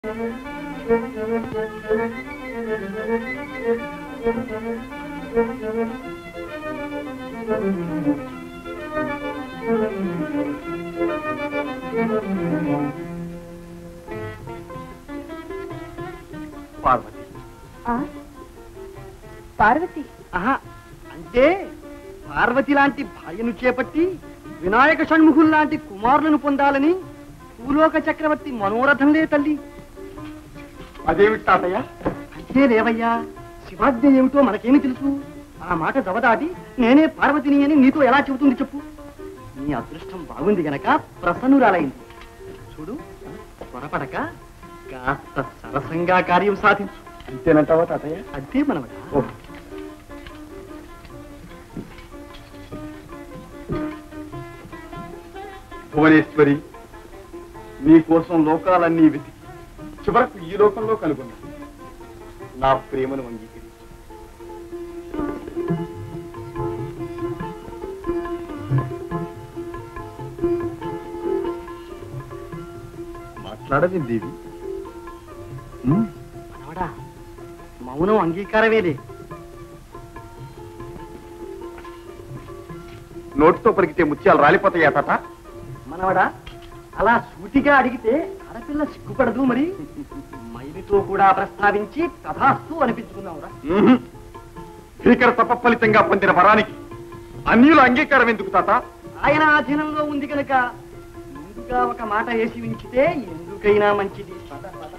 పార్వతి ఆ? పార్వతి ఆహా అంటే పార్వతి లాంటి భార్యను చేపట్టి వినాయక షణ్ముఖుల్ లాంటి కుమారులను పొందాలని భూలోక చక్రవర్తి మనోరథంలే తల్లి అదేమిటి తాతయ్య అంతే లేవయ్యా శివాజ్ఞ ఏమిటో మనకేమి తెలుసు ఆ మాట దవదాటి నేనే పార్వతిని అని నీతో ఎలా చెబుతుంది చెప్పు నీ అదృష్టం బాగుంది గనక ప్రసన్నురాలైంది చూడు త్వరపడక కాస్త సరసంగా కార్యం సాధించు అంతేనంటావా తాతయ్య అంతే మనవడా ఓహ్. భువనేశ్వరి నీ కోసం లోకాలన్నీ వెతికి చివరకు ఈ లోకంలో కనుగొన్నా నా ప్రేమను అంగీకరించు మాట్లాడది దేవి ఉమ్. మనవడా మౌనం అంగీకారమేలే నోటితో పలికితే ముత్యాలు రాలిపోతాయా తాత మనవడా అలా సూటిగా అడిగితే ఆడపిల్ల సిగ్గుపడదు మరి మైలితో కూడా ప్రస్తావించి తథాస్తు అనిపించుకున్నావురా మ్మ్. భీకర తప ఫలితంగా పొందిన వరానికి అన్యుల అంగీకారం ఎందుకు తాత ఆయన ఆధీనంలో ఉంది కనుక ముందుగా ఒక మాట వేసి ఉంచితే ఎందుకైనా మంచిది పద, పద.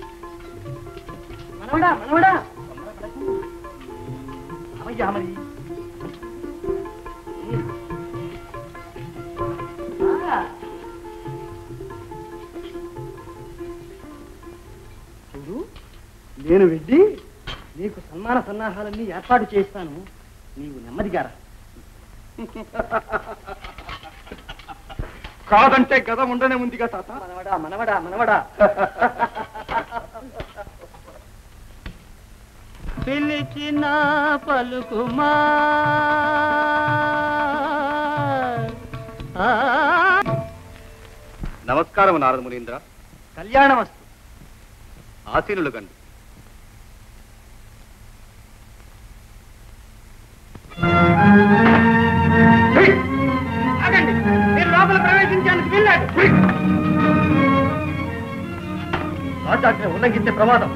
మనవడా మనవడా తొందరపడకు. రామయ్యా మరి ఆ. చూడు నేను వెళ్ళి నీకు సన్మాన సన్నాహాలన్నీ ఏర్పాటు చేస్తాను నీవు నెమ్మదిగా రా కాదంటే గద ఉండనే ఉందిగా తాత మనవడా మనవడా మనవడా పిలిచిన పలుకుమా నమస్కారం నారద మునీంద్ర కళ్యాణమస్తు ఆశీనులు కండి ఆగండి మీరు లోపల ప్రవేశించేందుకు వెళ్ళాడు రాజాజ్ఞ ఉల్లంఘించే ప్రమాదం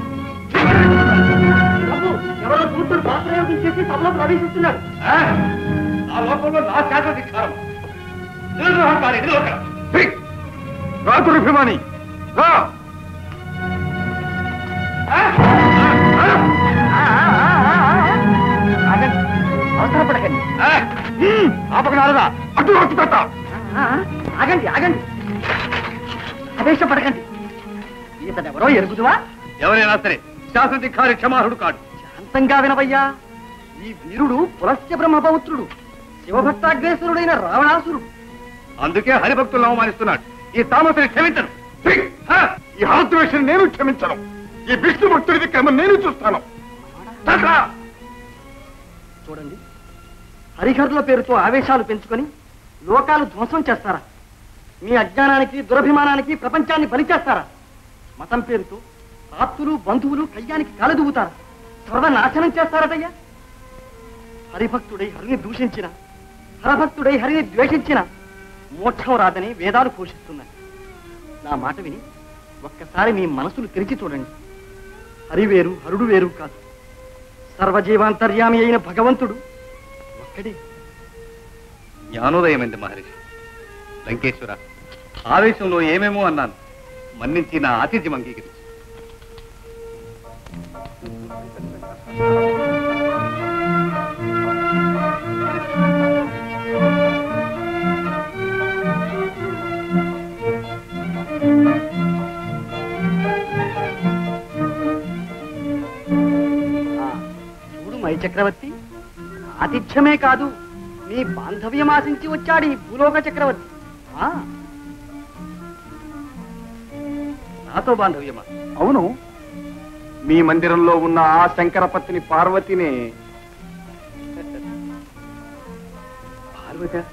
బాబు, ఎవరో కూతురు బాప్రయోగం చేసి సభలో ప్రవేశిస్తున్నారు ఆ లోకంలో నా శాశ్వతికారం నిరుద్రోహకారి నిలవక రాతురభిమాని రా ఆగండి అవసరపడకండి ఆపక నారదా అటు వచ్చి తాత ఆ, ఆగండి ఆగండి ఆవేశపడకండి ఇతనెవరో ఎరుగుదువా ఎవరైనా సరే శాశ్వతికారి క్షమారుడు కాడు శాంతంగా వినవయ్యా ఈ వీరుడు పులస్య బ్రహ్మపౌత్రుడు శివభక్తాగ్రేసురుడైన రావణాసురుడు అందుకే హరిభక్తులను అవమానిస్తున్నాడు ఈ తామసుని క్షమించను ఈ హరద్వేషం నేను క్షమించను ఈ విష్ణు భక్తుడి క్రమ నేను చూస్తాను తాత! చూడండి హరిహరుల పేరుతో ఆవేశాలు పెంచుకొని లోకాలు ధ్వంసం చేస్తారా మీ అజ్ఞానానికి దురభిమానానికి ప్రపంచాన్ని బలి చేస్తారా మతం పేరుతో ఆప్తులు బంధువులు కయ్యానికి కాలదూగుతారా సర్వనాశనం చేస్తారటయ్యా హరిభక్తుడై హరిని దూషించిన హరభక్తుడై హరిని ద్వేషించిన మోక్షం రాదని వేదాలు పోషిస్తున్నాయి నా మాట విని ఒక్కసారి మీ మనసులు తెరిచి చూడండి హరి వేరు హరుడు వేరు కాదు సర్వజీవాంతర్యామి అయిన భగవంతుడు ఒక్కడే జ్ఞానోదయమైంది మహర్షి లంకేశ్వర ఆవేశంలో ఏమేమో అన్నాను మన్నించి నా ఆతిథ్యం అంగీకరించు ఆ, చూడు మై చక్రవర్తి ఆతిథ్యమే కాదు నీ బాంధవ్యం ఆశించి వచ్చాడు ఈ భూలోక చక్రవర్తి ఆ, నాతో బాంధవ్యమా అవును మీ మందిరంలో ఉన్న ఆ శంకరపత్ని పార్వతినే పార్వత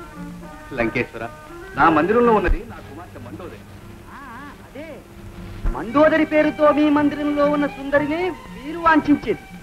లంకేశ్వర నా మందిరంలో ఉన్నది నా కుమార్తె మండోదరి అదే మండోదరి పేరుతో మీ మందిరంలో ఉన్న సుందరిని వీరు వాంఛించేది